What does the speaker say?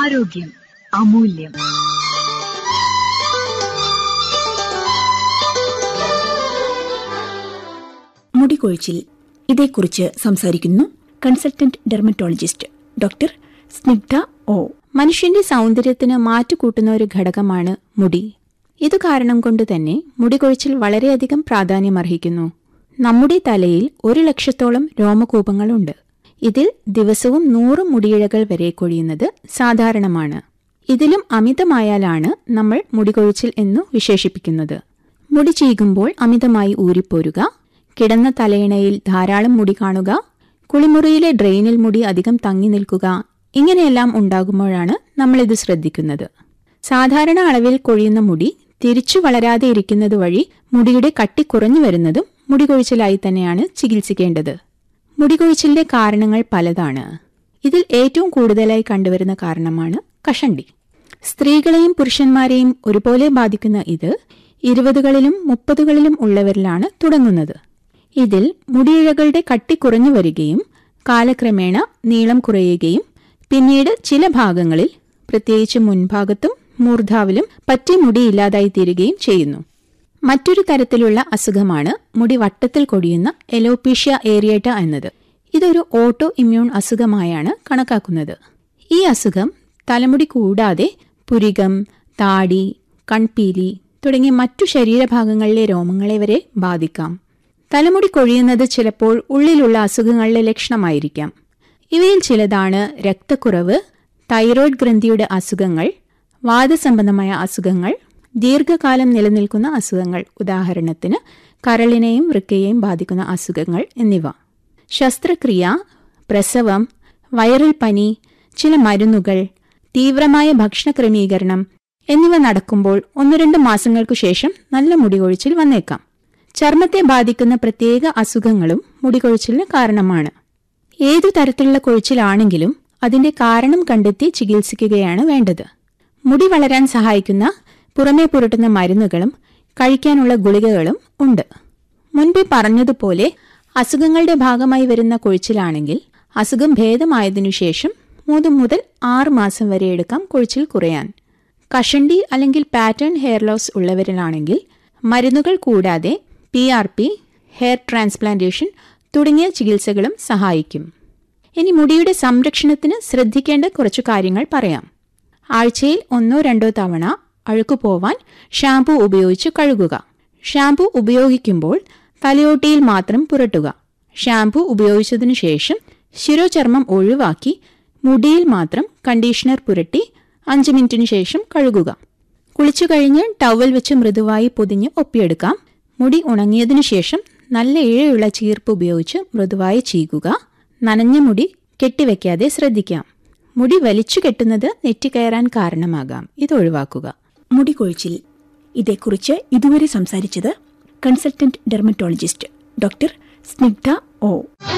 ആരോഗ്യം അമൂല്യം മുടികൊഴിച്ചിൽ ഇതേക്കുറിച്ച് സംസാരിക്കുന്നു consultant dermatologist doctor Snigdha O മനുഷ്യന്റെ സൗന്ദര്യത്തിന് മാറ്റുകൂട്ടുന്ന ഒരു ഘടകമാണ് മുടി ഇതു കാരണം കൊണ്ട് തന്നെ മുടികൊഴിച്ചിൽ വളരെയധികം പ്രാധാന്യമർഹിക്കുന്നു നമ്മുടെ തലയിൽ ഒരു ലക്ഷത്തോളം രോമകൂപങ്ങളുണ്ട് ഇതിൽ ദിവസവും നൂറ് മുടിയിഴകൾ വരെ കൊഴിയുന്നത് സാധാരണമാണ് ഇതിലും അമിതമായാലാണ് നമ്മൾ മുടികൊഴിച്ചിൽ എന്നു വിശേഷിപ്പിക്കുന്നത് മുടി ചീകുമ്പോൾ അമിതമായി ഊരിപ്പോരുക കിടന്ന തലയിണയിൽ ധാരാളം മുടി കാണുക കുളിമുറിയിലെ ഡ്രെയിനിൽ മുടി അധികം തങ്ങി നിൽക്കുക ഇങ്ങനെയെല്ലാം ഉണ്ടാകുമ്പോഴാണ് നമ്മളിത് ശ്രദ്ധിക്കുന്നത് സാധാരണ അളവിൽ കൊഴിയുന്ന മുടി തിരിച്ചു വളരാതെ ഇരിക്കുന്നത് വഴി മുടിയുടെ കട്ടി കുറഞ്ഞു വരുന്നതും മുടികൊഴിച്ചിലായി തന്നെയാണ് ചികിത്സിക്കേണ്ടത് മുടികൊഴിച്ചിലിന്റെ കാരണങ്ങൾ പലതാണ് ഇതിൽ ഏറ്റവും കൂടുതലായി കണ്ടുവരുന്ന കാരണമാണ് കഷണ്ടി സ്ത്രീകളെയും പുരുഷന്മാരെയും ഒരുപോലെ ബാധിക്കുന്ന ഇത് ഇരുപതുകളിലും മുപ്പതുകളിലും ഉള്ളവരിലാണ് തുടങ്ങുന്നത് ഇതിൽ മുടിയിഴകളുടെ കട്ടി കുറഞ്ഞു വരികയും കാലക്രമേണ നീളം കുറയുകയും പിന്നീട് ചില ഭാഗങ്ങളിൽ പ്രത്യേകിച്ച് മുൻഭാഗത്തും മൂർധാവിലും പറ്റി മുടി ഇല്ലാതായി തീരുകയും ചെയ്യുന്നു മറ്റൊരു തരത്തിലുള്ള അസുഖമാണ് മുടി വട്ടത്തിൽ കൊടിയുന്ന എലോപീഷ്യ ഏരിയേറ്റ എന്നത് ഇതൊരു ഓട്ടോ ഇമ്മ്യൂൺ അസുഖമായാണ് കണക്കാക്കുന്നത് ഈ അസുഖം തലമുടി കൂടാതെ പുരികം താടി കൺപീലി തുടങ്ങിയ മറ്റു ശരീരഭാഗങ്ങളിലെ രോമങ്ങളെ വരെ ബാധിക്കാം തലമുടി കൊഴിയുന്നത് ചിലപ്പോൾ ഉള്ളിലുള്ള അസുഖങ്ങളുടെ ലക്ഷണമായിരിക്കാം ഇവയിൽ ചിലതാണ് രക്തക്കുറവ് തൈറോയ്ഡ് ഗ്രന്ഥിയുടെ അസുഖങ്ങൾ വാദസംബന്ധമായ അസുഖങ്ങൾ ദീർഘകാലം നിലനിൽക്കുന്ന അസുഖങ്ങൾ ഉദാഹരണത്തിന് കരളിനെയും വൃക്കയെയും ബാധിക്കുന്ന അസുഖങ്ങൾ എന്നിവ ശസ്ത്രക്രിയ പ്രസവം വൈറൽ പനി ചില മരുന്നുകൾ തീവ്രമായ ഭക്ഷണ ക്രമീകരണം എന്നിവ നടക്കുമ്പോൾ ഒന്നു രണ്ട് മാസങ്ങൾക്കു ശേഷം നല്ല മുടികൊഴിച്ചിൽ വന്നേക്കാം ചർമ്മത്തെ ബാധിക്കുന്ന പ്രത്യേക അസുഖങ്ങളും മുടികൊഴിച്ചിലിന് കാരണമാണ് ഏതു തരത്തിലുള്ള കൊഴിച്ചിലാണെങ്കിലും അതിന്റെ കാരണം കണ്ടെത്തി ചികിത്സിക്കുകയാണ് വേണ്ടത് മുടി വളരാൻ സഹായിക്കുന്ന പുറമേ പുരട്ടുന്ന മരുന്നുകളും കഴിക്കാനുള്ള ഗുളികകളും ഉണ്ട് മുൻപേ പറഞ്ഞതുപോലെ അസുഖങ്ങളുടെ ഭാഗമായി വരുന്ന കൊഴിച്ചിലാണെങ്കിൽ അസുഖം ഭേദമായതിനു ശേഷം മൂന്ന് മുതൽ ആറ് മാസം വരെ എടുക്കാം കൊഴിച്ചിൽ കുറയാൻ കഷണ്ടി അല്ലെങ്കിൽ പാറ്റേൺ ഹെയർ ലോസ് ഉള്ളവരിലാണെങ്കിൽ മരുന്നുകൾ കൂടാതെ P R P hair transplantation തുടങ്ങിയ ചികിത്സകളും സഹായിക്കും ഇനി മുടിയുടെ സംരക്ഷണത്തിന് ശ്രദ്ധിക്കേണ്ട കുറച്ചു കാര്യങ്ങൾ പറയാം ആഴ്ചയിൽ ഒന്നോ രണ്ടോ തവണ അഴുക്കു പോവാൻ ഷാംപൂ ഉപയോഗിച്ച് കഴുകുക ഷാംപൂ ഉപയോഗിക്കുമ്പോൾ തലയോട്ടിയിൽ മാത്രം പുരട്ടുക ഷാംപൂ ഉപയോഗിച്ചതിനു ശേഷം ശിരോചർമ്മം ഒഴിവാക്കി മുടിയിൽ മാത്രം കണ്ടീഷണർ പുരട്ടി അഞ്ച് മിനിറ്റിനു ശേഷം കഴുകുക കുളിച്ചു കഴിഞ്ഞ് ടവൽ വെച്ച് മൃദുവായി പൊതിഞ്ഞ് ഒപ്പിയെടുക്കാം മുടി ഉണങ്ങിയതിനു ശേഷം നല്ല ഇഴയുള്ള ചീർപ്പ് ഉപയോഗിച്ച് മൃദുവായി ചീകുക നനഞ്ഞ മുടി കെട്ടിവെക്കാതെ ശ്രദ്ധിക്കാം മുടി വലിച്ചു കെട്ടുന്നത് നെറ്റിക്കയറാൻ കാരണമാകാം ഇത് ഒഴിവാക്കുക മുടികൊഴിച്ചിൽ ഇതേക്കുറിച്ച് ഇതുവരെ സംസാരിച്ചത് consultant dermatologist doctor Snigdha O